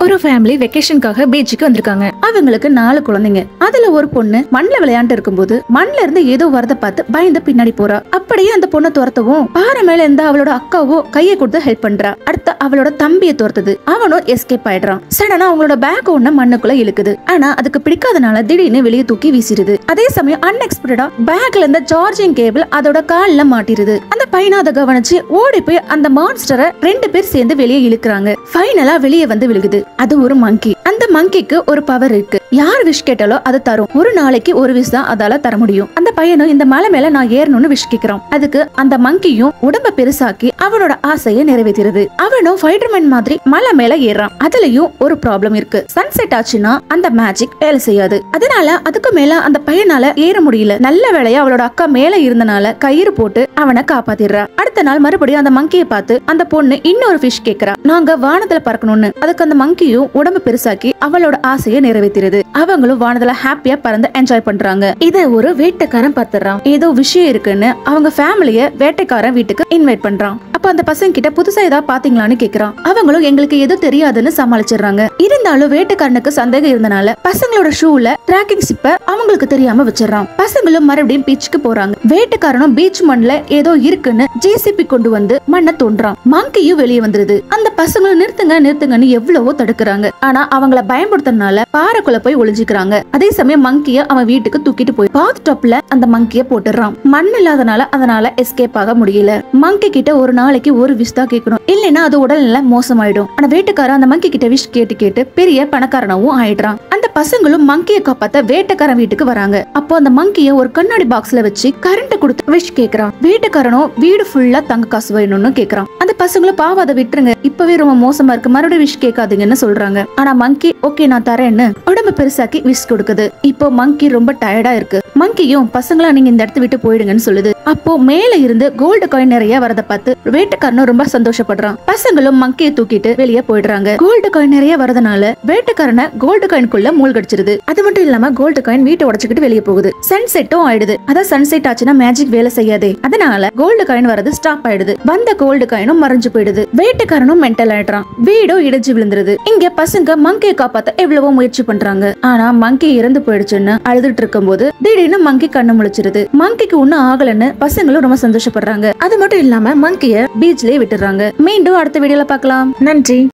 ஒரு ஃபேமிலி வெக்கேஷனுக்காக பீச்சுக்கு வந்திருக்காங்க அவங்களுக்கு நாலு குழந்தைங்க அதுல ஒரு பொண்ணு மண்ணுல விளையாண்டு இருக்கும்போது மண்ணுல இருந்து ஏதோ வரத பார்த்து பயந்து பின்னாடி போறா அப்படியே அந்த பொண்ணை துரத்தவும் பாறை மேல இருந்த அவளோட அக்காவோ கையை கொடுத்து ஹெல்ப் பண்றா அடுத்து அவளோட தம்பியை துரத்துது அவனும் எஸ்கேப் ஆயிடுறான் சடனா அவங்களோட பேக் ஒண்ணு மண்ணுக்குள்ள இழுக்குது ஆனா அதுக்கு பிடிக்காதனால திடீர்னு வெளியே தூக்கி வீசிடுது அதே சமயம் அன்எக்ஸ்பெக்டடா பேக்ல இருந்த சார்ஜிங் கேபிள் அதோட கால்ல மாட்டிருது அந்த பையனை அதை கவனிச்சு ஓடி போய் அந்த மான்ஸ்டரை ரெண்டு பேர் சேர்ந்து வெளியே இழுக்குறாங்க ஃபைனலா வெளியே வந்து விழுகுது அது ஒரு மங்கி அந்த மங்கிக்கு ஒரு பவர் இருக்கு யார் விஷ் கேட்டாலோ அதை தரும் ஒரு நாளைக்கு ஒரு விஷ் தான் அதால தர முடியும் அந்த பையனும் இந்த மலை மேல நான் ஏறணும்னு விஷ் கேக்குறான் அதுக்கு அந்த மங்கியும் உடம்ப பெருசாக்கி அவனோட ஆசையை நிறைவேற்றுறது அவனும் ஃபைட்டர்மேன் மாதிரி மலை மேல ஏறான் அதுலயும் ஒரு ப்ராப்ளம் இருக்கு சன்செட் ஆச்சுன்னா அந்த மேஜிக் வேலை செய்யாது அதனால அதுக்கு மேல அந்த பையனால ஏற முடியல நல்ல வேலையா அவளோட அக்கா மேல இருந்தனால கயிறு போட்டு அவனை காப்பாத்திடுறா அடுத்த நாள் மறுபடியும் அந்த மங்கியை பார்த்து அந்த பொண்ணு இன்னொரு ஃபிஷ் கேக்குறா நாங்க வானத்துல பறக்கணும்னு அதுக்கு அந்த மங்கியும் உடம்பு பெருசாக்கி அவளோட ஆசையை நிறைவேற்றுறது அவங்களும் வானத்துல ஹாப்பியா பறந்து என்ஜாய் பண்றாங்க இத ஒரு வேட்டைக்காரன் பாத்துறான் ஏதோ விஷயம் இருக்குன்னு அவங்க ஃபேமிலிய வேட்டைக்காரன் வீட்டுக்கு இன்வைட் பண்றான் அப்ப அந்த பசங்க கிட்ட புதுசா ஏதாவது பாத்தீங்களான்னு கேக்குறான் அவங்களும் எங்களுக்கு எதுவும் தெரியாதுன்னு சமாளிச்சிடுறாங்க இருந்தாலும் வேட்டைக்காரனுக்கு சந்தேகம் இருந்தனால பசங்களோட ஷூல ட்ராக்கிங் சிப்ப அவங்களுக்கு தெரியாம வச்சிடறான் பசங்களும் மறுபடியும் பீச்சுக்கு போறாங்க வேட்டைக்காரனும் பீச் மண்ல ஏதோ இருக்குன்னு ஜேசிபி கொண்டு வந்து மண்ணை தோன்றான் மங்கியும் வெளியே வந்துருது அந்த பசங்களும் நிறுத்துங்க நிறுத்துங்கன்னு எவ்வளவோ தடுக்கிறாங்க ஆனா அவங்கள பயன்படுத்துறதுனால பாறைக்குள்ள போய் ஒளிஞ்சுக்கிறாங்க அதே சமயம் மங்கிய அவன் வீட்டுக்கு தூக்கிட்டு போய் பாத் டாப்ல அந்த மங்கிய போட்டுறான் மண் இல்லாதனால அதனால எஸ்கேப் ஆக முடியல மங்கி கிட்ட ஒரு நாளைக்கு ஒரு விஷ் தான் கேட்கணும் இல்லைன்னா அது உடல்நிலை மோசமாயிடும் ஆனா வீட்டுக்காரன் அந்த மங்கி கிட்ட விஷ் கேட்டு கேட்டு பெரிய பணக்காரனாவும் ஆயிடுறான் அந்த பசங்களும் மங்கிய காப்பாத்த வேட்டைக்காரன் வீட்டுக்கு வராங்க அப்போ அந்த மங்கிய ஒரு கண்ணாடி பாக்ஸ்ல வச்சு கரண்ட் கொடுத்து விஷ் கேக்குறான் வீட்டுக்காரனும் வீடு ஃபுல்லா தங்க காசு வேணும்னு கேக்குறான் அந்த பசங்களும் பாவம் அதை விட்டுருங்க இப்பவே ரொம்ப மோசமா இருக்கு மறுபடியும் விஷ் கேட்காதீங்கன்னு சொல்றாங்க ஆனா மங்கி ஓகே நான் தரேன்னு உடம்பு பெருசாக்கி விஷ் கொடுக்குது இப்போ மங்கி ரொம்ப டயர்டா இருக்கு மங்கியும் பசங்களா நீங்க இந்த இடத்த விட்டு போயிடுங்கன்னு சொல்லுது அப்போ மேல இருந்து கோல்டு காயின் நிறைய வரத பார்த்து வேட்டைக்காரனும் ரொம்ப சந்தோஷப்படுறான் பசங்களும் மங்கியை தூக்கிட்டு வெளியே போயிடுறாங்க கோல்டு காயின் நிறைய வரதுனால வேட்டைக்காரனை கோல்டு காயின்குள்ள மூழ்கடிச்சிருது அது மட்டும் இல்லாம கோல்டு காயின் வீட்டை உடச்சுக்கிட்டு வெளியே போகுது சன்செட்டும் ஆயிடுது அதான் சன்செட் ஆச்சுன்னா மேஜிக் வேலை செய்யாதே அதனால கோல்டு காயின் வரது ஸ்டாப் ஆயிடுது வந்த கோல்டு காயினும் மறைஞ்சு போயிடுது வேட்டைக்காரனும் மென்டல் ஆயிடுறான் வீடும் இடிஞ்சு விழுந்துருது இங்க பசங்க மங்கியை காப்பாத்த எவ்வளவோ முயற்சி பண்றாங்க ஆனா மங்கி இறந்து போயிடுச்சுன்னு அழுதுட்டு இருக்கும்போது திடீர்னு மங்கி கண்ணு முழிச்சிருது மங்கிக்கு ஒண்ணும் ஆகலன்னு பசங்களும் ரொம்ப சந்தோஷப்படுறாங்க அது மட்டும் இல்லாம மங்கிய பீச்லயே விட்டுறாங்க மீண்டும் அடுத்த வீடியோல பார்க்கலாம் நன்றி